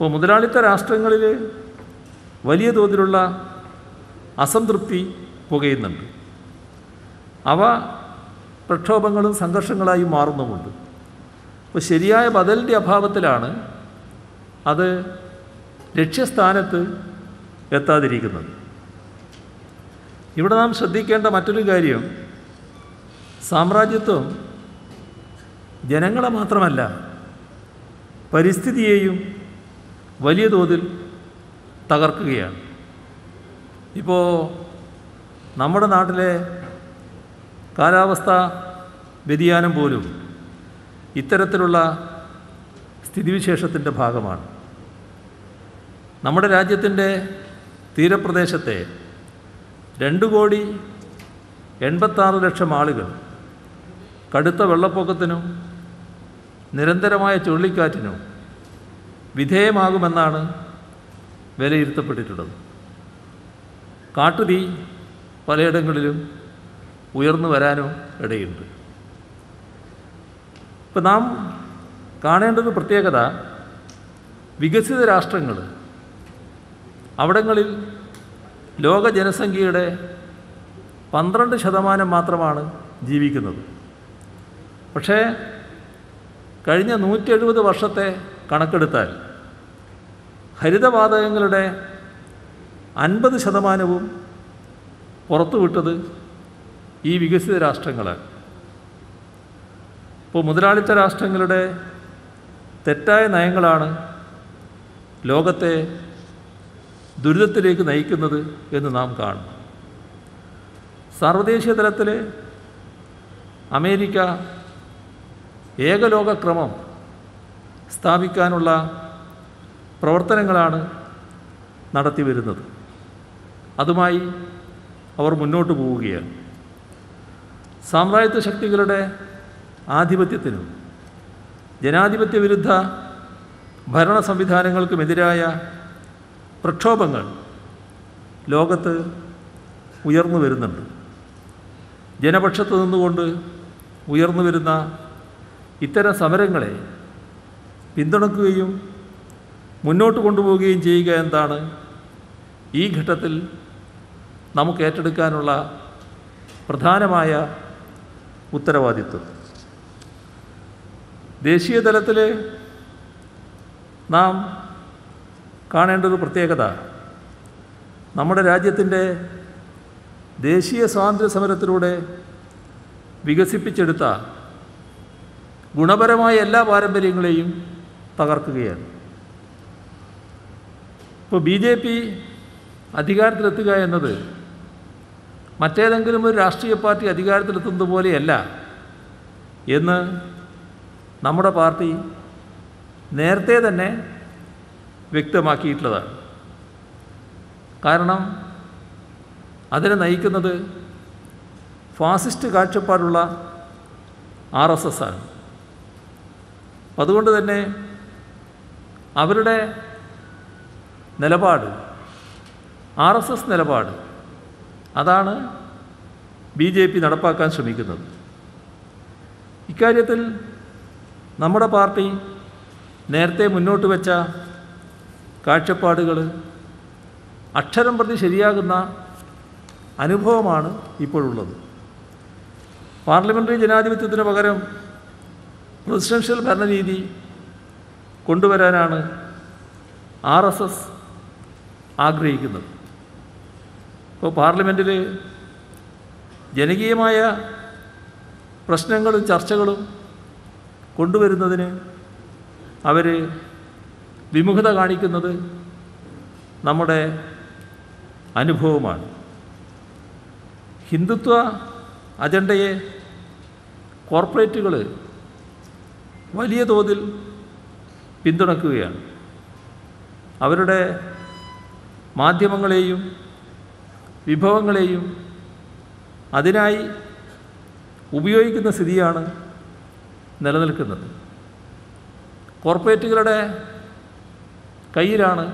അപ്പോൾ മുതലാളിത്ത രാഷ്ട്രങ്ങളിൽ വലിയ തോതിലുള്ള അസംതൃപ്തി പുകയുന്നുണ്ട് അവ പ്രക്ഷോഭങ്ങളും സംഘർഷങ്ങളായി മാറുന്നുമുണ്ട് അപ്പോൾ ശരിയായ ബദലിൻ്റെ അഭാവത്തിലാണ് അത് ലക്ഷ്യസ്ഥാനത്ത് എത്താതിരിക്കുന്നത് ഇവിടെ നാം ശ്രദ്ധിക്കേണ്ട മറ്റൊരു കാര്യം സാമ്രാജ്യത്വം ജനങ്ങളെ മാത്രമല്ല പരിസ്ഥിതിയെയും വലിയ തോതിൽ തകർക്കുകയാണ് ഇപ്പോൾ നമ്മുടെ നാട്ടിലെ കാലാവസ്ഥ വ്യതിയാനം പോലും ഇത്തരത്തിലുള്ള സ്ഥിതിവിശേഷത്തിൻ്റെ ഭാഗമാണ് നമ്മുടെ രാജ്യത്തിൻ്റെ തീരപ്രദേശത്തെ രണ്ട് കോടി എൺപത്താറ് ലക്ഷം ആളുകൾ കടുത്ത വെള്ളപ്പൊക്കത്തിനും നിരന്തരമായ ചുഴലിക്കാറ്റിനും വിധേയമാകുമെന്നാണ് വിലയിരുത്തപ്പെട്ടിട്ടുള്ളത് കാട്ടുതീ പലയിടങ്ങളിലും ഉയർന്നു വരാനും ഇടയുണ്ട് ഇപ്പം നാം കാണേണ്ടത് പ്രത്യേകത വികസിത രാഷ്ട്രങ്ങൾ അവിടങ്ങളിൽ ലോക ജനസംഖ്യയുടെ പന്ത്രണ്ട് ശതമാനം മാത്രമാണ് ജീവിക്കുന്നത് പക്ഷേ കഴിഞ്ഞ നൂറ്റി എഴുപത് വർഷത്തെ കണക്കെടുത്താൽ ഹരിതവാതകങ്ങളുടെ അൻപത് ശതമാനവും പുറത്തുവിട്ടത് ഈ വികസിത രാഷ്ട്രങ്ങളാണ് ഇപ്പോൾ മുതലാളിത്ത രാഷ്ട്രങ്ങളുടെ തെറ്റായ നയങ്ങളാണ് ലോകത്തെ ദുരിതത്തിലേക്ക് നയിക്കുന്നത് എന്ന് നാം കാണും സാർവദേശീയ തലത്തിൽ അമേരിക്ക ഏകലോകക്രമം സ്ഥാപിക്കാനുള്ള പ്രവർത്തനങ്ങളാണ് നടത്തി വരുന്നത് അതുമായി അവർ മുന്നോട്ട് പോവുകയാണ് സാമ്രാജ്യത്വ ശക്തികളുടെ ആധിപത്യത്തിനും ജനാധിപത്യ വിരുദ്ധ ഭരണ സംവിധാനങ്ങൾക്കുമെതിരായ പ്രക്ഷോഭങ്ങൾ ലോകത്ത് ഉയർന്നു വരുന്നുണ്ട് ജനപക്ഷത്ത് നിന്നുകൊണ്ട് ഉയർന്നു വരുന്ന ഇത്തരം സമരങ്ങളെ പിന്തുണക്കുകയും മുന്നോട്ട് കൊണ്ടുപോവുകയും ചെയ്യുക എന്നതാണ് ഈ ഘട്ടത്തിൽ നമുക്ക് ഏറ്റെടുക്കാനുള്ള പ്രധാനമായ ഉത്തരവാദിത്വം ദേശീയ തലത്തിൽ നാം കാണേണ്ടത് പ്രത്യേകത നമ്മുടെ രാജ്യത്തിൻ്റെ ദേശീയ സ്വാതന്ത്ര്യ സമരത്തിലൂടെ വികസിപ്പിച്ചെടുത്ത ഗുണപരമായ എല്ലാ പാരമ്പര്യങ്ങളെയും തകർക്കുകയാണ് ഇപ്പോൾ ബി ജെ പി അധികാരത്തിലെത്തുക എന്നത് മറ്റേതെങ്കിലും ഒരു രാഷ്ട്രീയ പാർട്ടി അധികാരത്തിലെത്തുന്നത് പോലെയല്ല എന്ന് നമ്മുടെ പാർട്ടി നേരത്തെ തന്നെ വ്യക്തമാക്കിയിട്ടുള്ളതാണ് കാരണം അതിനെ നയിക്കുന്നത് ഫാസിസ്റ്റ് കാഴ്ചപ്പാടുള്ള ആർ എസ് എസ് ആണ് അതുകൊണ്ട് തന്നെ അവരുടെ നിലപാട് ആർ എസ് എസ് നിലപാട് അതാണ് ബി ജെ പി നടപ്പാക്കാൻ ശ്രമിക്കുന്നത് ഇക്കാര്യത്തിൽ നമ്മുടെ പാർട്ടി നേരത്തെ മുന്നോട്ട് വെച്ച കാഴ്ചപ്പാടുകൾ അക്ഷരം പ്രതി ശരിയാകുന്ന അനുഭവമാണ് ഇപ്പോഴുള്ളത് പാർലമെൻ്ററി ജനാധിപത്യത്തിന് പകരം പ്രസിഡൻഷ്യൽ ഭരണരീതി കൊണ്ടുവരാനാണ് ആർ എസ് എസ് ആഗ്രഹിക്കുന്നത് ഇപ്പോൾ പാർലമെൻറ്റിൽ ജനകീയമായ പ്രശ്നങ്ങളും ചർച്ചകളും കൊണ്ടുവരുന്നതിന് അവർ വിമുഖത കാണിക്കുന്നത് നമ്മുടെ അനുഭവമാണ് ഹിന്ദുത്വ അജണ്ടയെ കോർപ്പറേറ്റുകൾ വലിയ തോതിൽ പിന്തുണക്കുകയാണ് അവരുടെ മാധ്യമങ്ങളെയും വിഭവങ്ങളെയും അതിനായി ഉപയോഗിക്കുന്ന സ്ഥിതിയാണ് നിലനിൽക്കുന്നത് കോർപ്പറേറ്റുകളുടെ കയ്യിലാണ്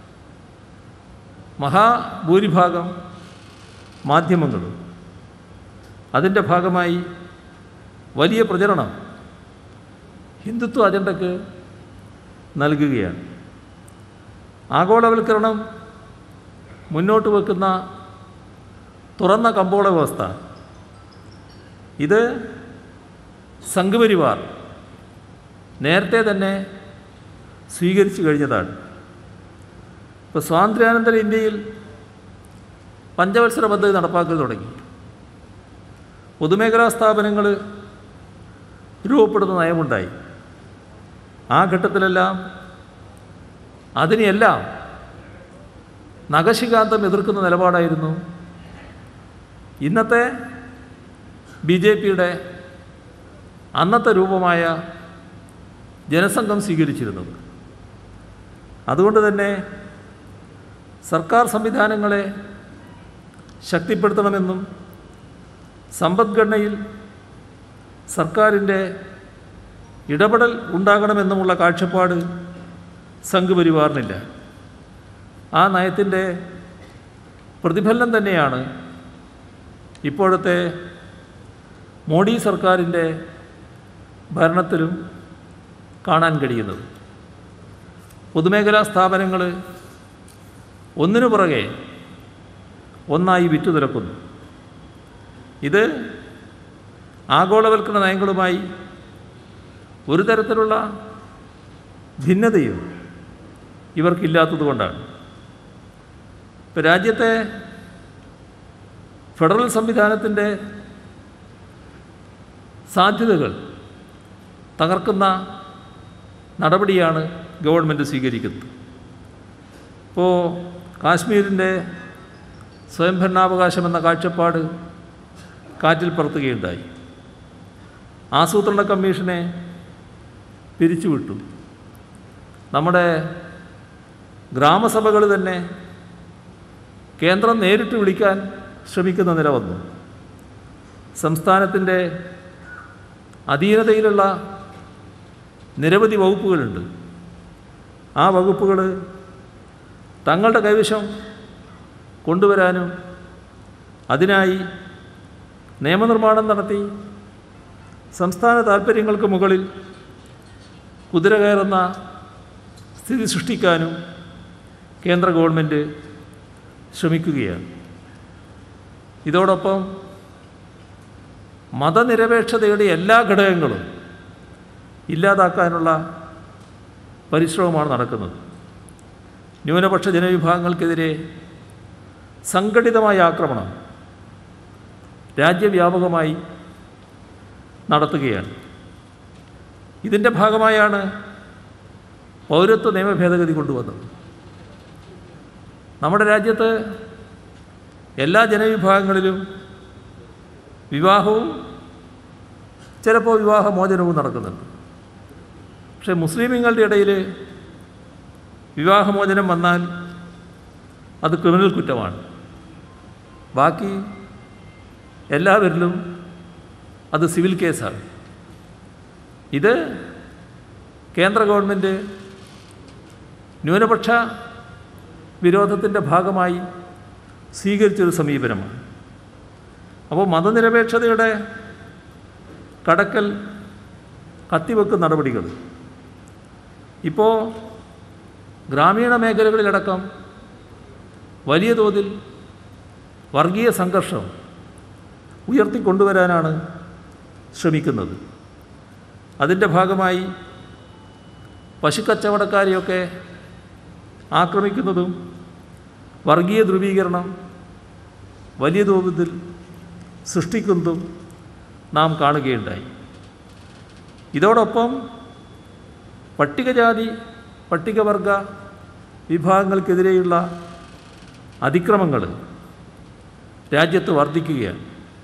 മഹാഭൂരിഭാഗം മാധ്യമങ്ങളും അതിൻ്റെ ഭാഗമായി വലിയ പ്രചരണം ഹിന്ദുത്വ അജണ്ടക്ക് നൽകുകയാണ് ആഗോളവൽക്കരണം മുന്നോട്ട് വെക്കുന്ന തുറന്ന കമ്പോള വ്യവസ്ഥ ഇത് സംഘപരിവാർ നേരത്തെ തന്നെ സ്വീകരിച്ചു കഴിഞ്ഞതാണ് ഇപ്പോൾ സ്വാതന്ത്ര്യാനന്തര ഇന്ത്യയിൽ പഞ്ചവത്സര പദ്ധതി നടപ്പാക്കൽ തുടങ്ങി പൊതുമേഖലാ സ്ഥാപനങ്ങൾ രൂപപ്പെടുന്ന നയമുണ്ടായി ആ ഘട്ടത്തിലെല്ലാം അതിനെയെല്ലാം നഖശികാന്തം എതിർക്കുന്ന നിലപാടായിരുന്നു ഇന്നത്തെ ബി ജെ പിയുടെ അന്നത്തെ രൂപമായ ജനസംഘം സ്വീകരിച്ചിരുന്നത് അതുകൊണ്ട് തന്നെ സർക്കാർ സംവിധാനങ്ങളെ ശക്തിപ്പെടുത്തണമെന്നും സമ്പദ്ഘടനയിൽ സർക്കാരിൻ്റെ ഇടപെടൽ ഉണ്ടാകണമെന്നുമുള്ള കാഴ്ചപ്പാട് സംഘപരിവാറിനില്ല ആ നയത്തിൻ്റെ പ്രതിഫലനം തന്നെയാണ് ഇപ്പോഴത്തെ മോഡി സർക്കാരിൻ്റെ ഭരണത്തിലും കാണാൻ കഴിയുന്നത് പൊതുമേഖലാ സ്ഥാപനങ്ങൾ ഒന്നിനു പുറകെ ഒന്നായി വിറ്റു തുലക്കുന്നു ഇത് ആഗോളവൽക്കരണ നയങ്ങളുമായി ഒരു തരത്തിലുള്ള ഭിന്നതയും ഇവർക്കില്ലാത്തതുകൊണ്ടാണ് ഇപ്പോൾ രാജ്യത്തെ ഫെഡറൽ സംവിധാനത്തിൻ്റെ സാധ്യതകൾ തകർക്കുന്ന നടപടിയാണ് ഗവൺമെൻറ് സ്വീകരിക്കുന്നത് ഇപ്പോൾ കാശ്മീരിൻ്റെ സ്വയംഭരണാവകാശം എന്ന കാഴ്ചപ്പാട് കാറ്റിൽ പറത്തുകയുണ്ടായി ആസൂത്രണ കമ്മീഷനെ പിരിച്ചുവിട്ടു നമ്മുടെ ഗ്രാമസഭകൾ തന്നെ കേന്ദ്രം നേരിട്ട് വിളിക്കാൻ ശ്രമിക്കുന്ന നില വന്നു സംസ്ഥാനത്തിൻ്റെ അധീനതയിലുള്ള നിരവധി വകുപ്പുകളുണ്ട് ആ വകുപ്പുകൾ തങ്ങളുടെ കൈവശം കൊണ്ടുവരാനും അതിനായി നിയമനിർമ്മാണം നടത്തി സംസ്ഥാന താൽപ്പര്യങ്ങൾക്ക് മുകളിൽ കുതിര കയറുന്ന സ്ഥിതി സൃഷ്ടിക്കാനും കേന്ദ്ര ഗവൺമെൻറ് ശ്രമിക്കുകയാണ് ഇതോടൊപ്പം മതനിരപേക്ഷതയുടെ എല്ലാ ഘടകങ്ങളും ഇല്ലാതാക്കാനുള്ള പരിശ്രമമാണ് നടക്കുന്നത് ന്യൂനപക്ഷ ജനവിഭാഗങ്ങൾക്കെതിരെ സംഘടിതമായ ആക്രമണം രാജ്യവ്യാപകമായി നടത്തുകയാണ് ഇതിൻ്റെ ഭാഗമായാണ് പൗരത്വ നിയമ ഭേദഗതി കൊണ്ടുവന്നത് നമ്മുടെ രാജ്യത്ത് എല്ലാ ജനവിഭാഗങ്ങളിലും വിവാഹവും ചിലപ്പോൾ വിവാഹമോചനവും നടക്കുന്നുണ്ട് പക്ഷേ മുസ്ലിമുകളുടെ ഇടയിൽ വിവാഹമോചനം വന്നാൽ അത് ക്രിമിനൽ കുറ്റമാണ് ബാക്കി എല്ലാവരിലും അത് സിവിൽ കേസാണ് ഇത് കേന്ദ്ര ഗവൺമെൻറ് ന്യൂനപക്ഷ വിരോധത്തിൻ്റെ ഭാഗമായി സ്വീകരിച്ചൊരു സമീപനമാണ് അപ്പോൾ മതനിരപേക്ഷതയുടെ കടക്കൽ കത്തിവെക്കുന്ന നടപടികൾ ഇപ്പോൾ ഗ്രാമീണ മേഖലകളിലടക്കം വലിയ തോതിൽ വർഗീയ സംഘർഷം ഉയർത്തിക്കൊണ്ടുവരാനാണ് ശ്രമിക്കുന്നത് അതിൻ്റെ ഭാഗമായി പശുക്കച്ചവടക്കാരെയൊക്കെ ആക്രമിക്കുന്നതും വർഗീയ ധ്രുവീകരണം വലിയ തോതിൽ സൃഷ്ടിക്കുന്നതും നാം കാണുകയുണ്ടായി ഇതോടൊപ്പം പട്ടികജാതി പട്ടികവർഗ വിഭാഗങ്ങൾക്കെതിരെയുള്ള അതിക്രമങ്ങൾ രാജ്യത്ത് വർദ്ധിക്കുകയാണ്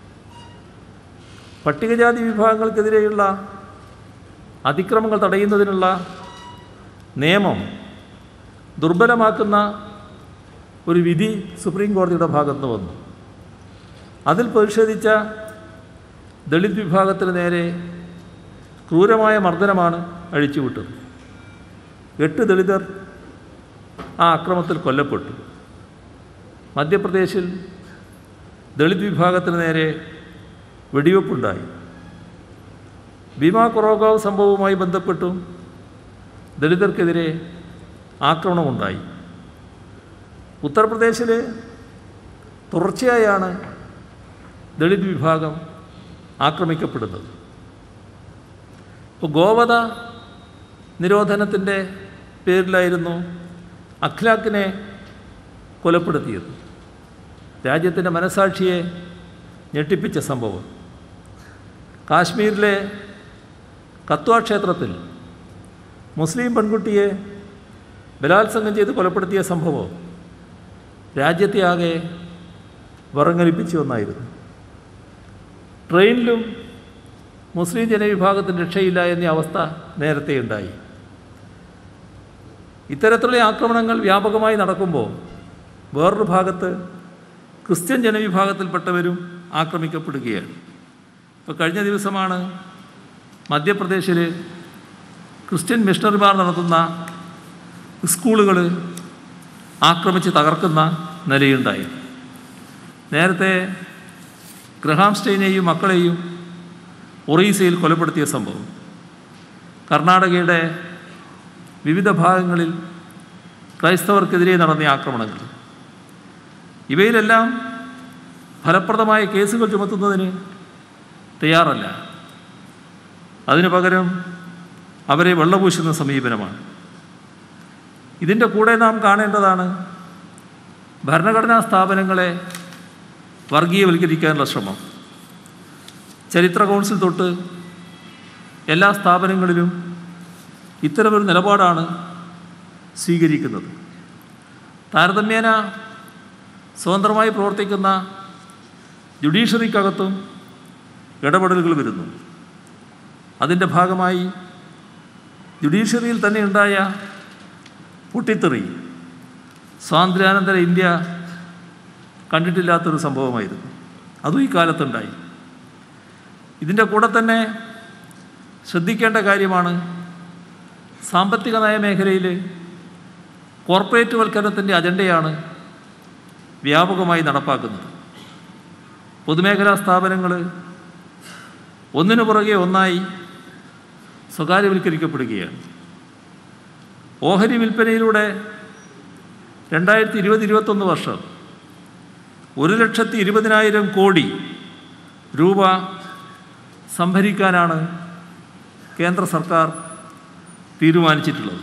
പട്ടികജാതി വിഭാഗങ്ങൾക്കെതിരെയുള്ള അതിക്രമങ്ങൾ തടയുന്നതിനുള്ള നിയമം ദുർബലമാക്കുന്ന ഒരു വിധി സുപ്രീം കോടതിയുടെ ഭാഗത്ത് വന്നു അതിൽ പ്രതിഷേധിച്ച ദളിത് വിഭാഗത്തിന് നേരെ ക്രൂരമായ മർദ്ദനമാണ് അഴിച്ചുവിട്ടത് എട്ട് ദളിതർ ആ അക്രമത്തിൽ കൊല്ലപ്പെട്ടു മധ്യപ്രദേശിൽ ദളിത് വിഭാഗത്തിന് നേരെ വെടിവെപ്പുണ്ടായി ഭീമാ കൊറോഗാവ് സംഭവവുമായി ബന്ധപ്പെട്ടും ദളിതർക്കെതിരെ ആക്രമണമുണ്ടായി ഉത്തർപ്രദേശിൽ തുടർച്ചയായാണ് ദളിത് വിഭാഗം ആക്രമിക്കപ്പെടുന്നത് ഇപ്പോൾ ഗോവധ നിരോധനത്തിൻ്റെ പേരിലായിരുന്നു അഖ്ലാഖിനെ കൊലപ്പെടുത്തിയത് രാജ്യത്തിൻ്റെ മനസാക്ഷിയെ ഞെട്ടിപ്പിച്ച സംഭവം കാശ്മീരിലെ കത്വ ക്ഷേത്രത്തിൽ മുസ്ലിം പെൺകുട്ടിയെ ബലാത്സംഗം ചെയ്ത് കൊലപ്പെടുത്തിയ സംഭവം രാജ്യത്തെ ആകെ വിറങ്ങലിപ്പിച്ച ഒന്നായിരുന്നു ട്രെയിനിലും മുസ്ലിം ജനവിഭാഗത്തിന് രക്ഷയില്ല എന്ന അവസ്ഥ നേരത്തെ ഉണ്ടായി ഇത്തരത്തിലുള്ള ആക്രമണങ്ങൾ വ്യാപകമായി നടക്കുമ്പോൾ വേറൊരു ഭാഗത്ത് ക്രിസ്ത്യൻ ജനവിഭാഗത്തിൽപ്പെട്ടവരും ആക്രമിക്കപ്പെടുകയാണ് ഇപ്പോൾ കഴിഞ്ഞ ദിവസമാണ് മധ്യപ്രദേശിൽ ക്രിസ്ത്യൻ മിഷണറിമാർ നടത്തുന്ന സ്കൂളുകൾ ആക്രമിച്ച് തകർക്കുന്ന നിലയുണ്ടായി നേരത്തെ ഗ്രഹാം സ്റ്റെയിനെയും മക്കളെയും ഒറീസയിൽ കൊലപ്പെടുത്തിയ സംഭവം കർണാടകയുടെ വിവിധ ഭാഗങ്ങളിൽ ക്രൈസ്തവർക്കെതിരെ നടന്ന ആക്രമണങ്ങൾ ഇവയിലെല്ലാം ഫലപ്രദമായ കേസുകൾ ചുമത്തുന്നതിന് തയ്യാറല്ല അതിനു പകരം അവരെ വെള്ളപൂശുന്ന സമീപനമാണ് ഇതിൻ്റെ കൂടെ നാം കാണേണ്ടതാണ് ഭരണഘടനാ സ്ഥാപനങ്ങളെ വർഗീയവൽക്കരിക്കാനുള്ള ശ്രമം ചരിത്ര കൗൺസിൽ തൊട്ട് എല്ലാ സ്ഥാപനങ്ങളിലും ഇത്തരമൊരു നിലപാടാണ് സ്വീകരിക്കുന്നത് താരതമ്യേന സ്വതന്ത്രമായി പ്രവർത്തിക്കുന്ന ജുഡീഷ്യറിക്കകത്തും ഇടപെടലുകൾ വരുന്നു അതിൻ്റെ ഭാഗമായി ജുഡീഷ്യറിയിൽ തന്നെ ഉണ്ടായ പൊട്ടിത്തെറി സ്വാതന്ത്ര്യാനന്തര ഇന്ത്യ കണ്ടിട്ടില്ലാത്തൊരു സംഭവമായിരുന്നു അതും ഈ കാലത്തുണ്ടായി ഇതിൻ്റെ കൂടെ തന്നെ ശ്രദ്ധിക്കേണ്ട കാര്യമാണ് സാമ്പത്തിക നയമേഖലയിൽ കോർപ്പറേറ്റ് വൽക്കരണത്തിൻ്റെ അജണ്ടയാണ് വ്യാപകമായി നടപ്പാക്കുന്നത് പൊതുമേഖലാ സ്ഥാപനങ്ങൾ ഒന്നിനു പുറകെ ഒന്നായി സ്വകാര്യവൽക്കരിക്കപ്പെടുകയാണ് ഓഹരി വിൽപ്പനയിലൂടെ രണ്ടായിരത്തി ഇരുപത് ഇരുപത്തൊന്ന് വർഷം ഒരു ലക്ഷത്തി ഇരുപതിനായിരം കോടി രൂപ സംഭരിക്കാനാണ് കേന്ദ്ര സർക്കാർ തീരുമാനിച്ചിട്ടുള്ളത്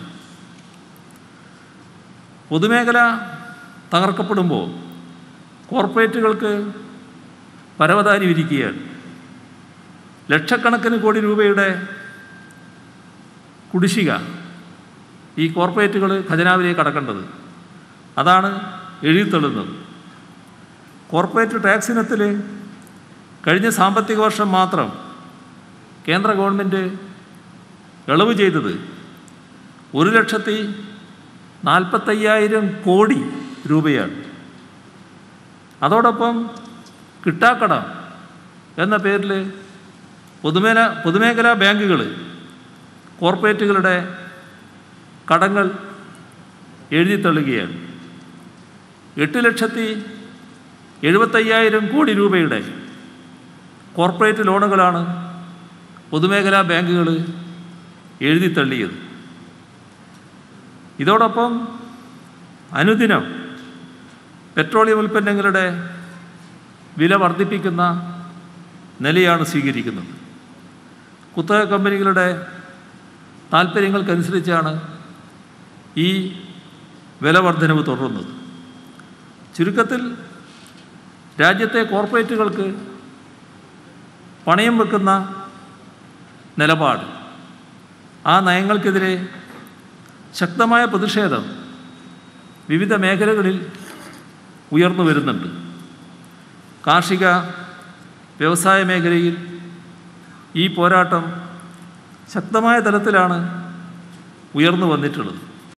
പൊതുമേഖല തകർക്കപ്പെടുമ്പോൾ കോർപ്പറേറ്റുകൾക്ക് പരവതാനി വിരിക്കുകയാണ് ലക്ഷക്കണക്കിന് കോടി രൂപയുടെ കുടിശ്ശിക ഈ കോർപ്പറേറ്റുകൾ ഖജനാവിലേക്ക് അടക്കേണ്ടത് അതാണ് എഴുതിത്തള്ളുന്നത് കോർപ്പറേറ്റ് ടാക്സ് ഇനത്തിൽ കഴിഞ്ഞ സാമ്പത്തിക വർഷം മാത്രം കേന്ദ്ര ഗവൺമെൻറ് ഇളവ് ചെയ്തത് ഒരു ലക്ഷത്തി നാൽപ്പത്തയ്യായിരം കോടി രൂപയാണ് അതോടൊപ്പം കിട്ടാക്കടം എന്ന പേരിൽ പൊതുമേല പൊതുമേഖലാ ബാങ്കുകൾ കോർപ്പറേറ്റുകളുടെ കടങ്ങൾ എഴുതിത്തള്ളുകയാണ് എട്ട് ലക്ഷത്തി എഴുപത്തയ്യായിരം കോടി രൂപയുടെ കോർപ്പറേറ്റ് ലോണുകളാണ് പൊതുമേഖലാ ബാങ്കുകൾ എഴുതിത്തള്ളിയത് ഇതോടൊപ്പം അനുദിനം പെട്രോളിയം ഉൽപ്പന്നങ്ങളുടെ വില വർദ്ധിപ്പിക്കുന്ന നിലയാണ് സ്വീകരിക്കുന്നത് കുത്തക കമ്പനികളുടെ താല്പര്യങ്ങൾക്കനുസരിച്ചാണ് ഈ വില വർധനവ് തുടരുന്നത് ചുരുക്കത്തിൽ രാജ്യത്തെ കോർപ്പറേറ്റുകൾക്ക് പണയം വെക്കുന്ന നിലപാട് ആ നയങ്ങൾക്കെതിരെ ശക്തമായ പ്രതിഷേധം വിവിധ മേഖലകളിൽ ഉയർന്നു വരുന്നുണ്ട് കാർഷിക വ്യവസായ മേഖലയിൽ ഈ പോരാട്ടം ശക്തമായ തലത്തിലാണ് ഉയർന്നു വന്നിട്ടുള്ളത്